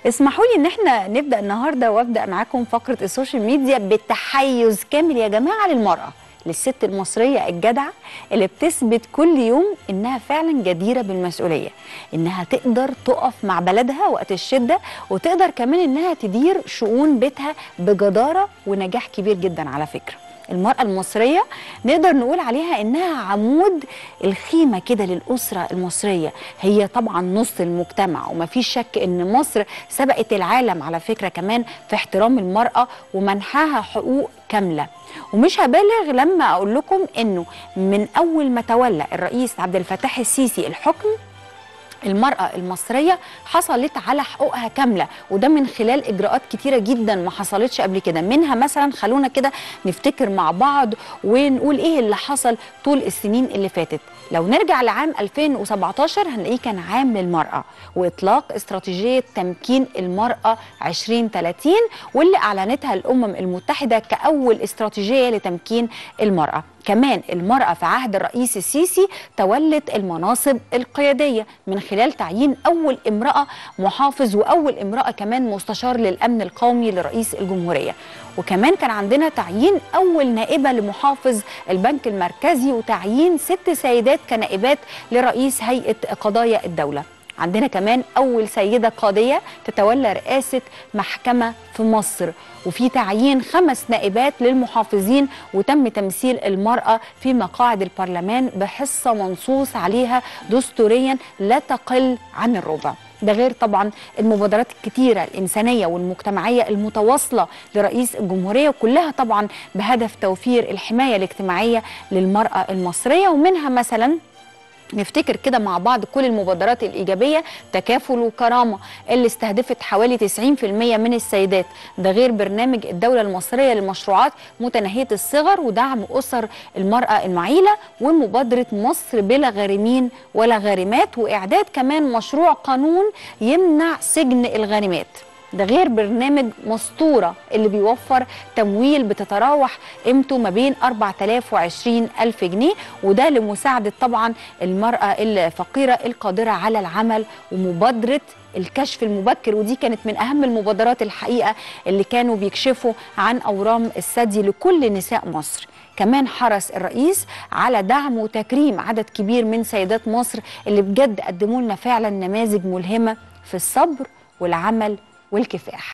اسمحوا لي ان احنا نبدا النهارده وابدا معاكم فقره السوشيال ميديا بالتحيز كامل يا جماعه للمراه للست المصريه الجدعه اللي بتثبت كل يوم انها فعلا جديره بالمسؤوليه انها تقدر تقف مع بلدها وقت الشده وتقدر كمان انها تدير شؤون بيتها بجداره ونجاح كبير جدا على فكره المرأة المصرية نقدر نقول عليها إنها عمود الخيمة كده للأسرة المصرية هي طبعا نص المجتمع ومفيش شك إن مصر سبقت العالم على فكرة كمان في احترام المرأة ومنحها حقوق كاملة ومش هبالغ لما أقول لكم إنه من أول ما تولى الرئيس عبد الفتاح السيسي الحكم المرأة المصرية حصلت على حقوقها كاملة وده من خلال إجراءات كتيرة جدا ما حصلتش قبل كده منها مثلا خلونا كده نفتكر مع بعض ونقول إيه اللي حصل طول السنين اللي فاتت لو نرجع لعام 2017 هنلاقيه كان عام للمرأة وإطلاق استراتيجية تمكين المرأة 2030 واللي أعلنتها الأمم المتحدة كأول استراتيجية لتمكين المرأة كمان المرأة في عهد الرئيس السيسي تولت المناصب القيادية من خلال تعيين أول امرأة محافظ وأول امرأة كمان مستشار للأمن القومي لرئيس الجمهورية وكمان كان عندنا تعيين أول نائبة لمحافظ البنك المركزي وتعيين ست سيدات كنائبات لرئيس هيئة قضايا الدولة عندنا كمان أول سيدة قاضية تتولى رئاسة محكمة في مصر وفي تعيين خمس نائبات للمحافظين وتم تمثيل المرأة في مقاعد البرلمان بحصة منصوص عليها دستوريا لا تقل عن الربع ده غير طبعا المبادرات الكتيرة الإنسانية والمجتمعية المتواصلة لرئيس الجمهورية وكلها طبعا بهدف توفير الحماية الاجتماعية للمرأة المصرية ومنها مثلا نفتكر كده مع بعض كل المبادرات الإيجابية تكافل وكرامة اللي استهدفت حوالي 90% من السيدات ده غير برنامج الدولة المصرية للمشروعات متناهية الصغر ودعم أسر المرأة المعيلة ومبادرة مصر بلا غارمين ولا غارمات وإعداد كمان مشروع قانون يمنع سجن الغارمات ده غير برنامج مسطورة اللي بيوفر تمويل بتتراوح قيمته ما بين 4000 و 20000 جنيه وده لمساعدة طبعا المرأة الفقيرة القادرة على العمل ومبادرة الكشف المبكر ودي كانت من أهم المبادرات الحقيقة اللي كانوا بيكشفوا عن أورام الثدي لكل نساء مصر كمان حرص الرئيس على دعم وتكريم عدد كبير من سيدات مصر اللي بجد قدموا لنا فعلا نماذج ملهمة في الصبر والعمل والكفاح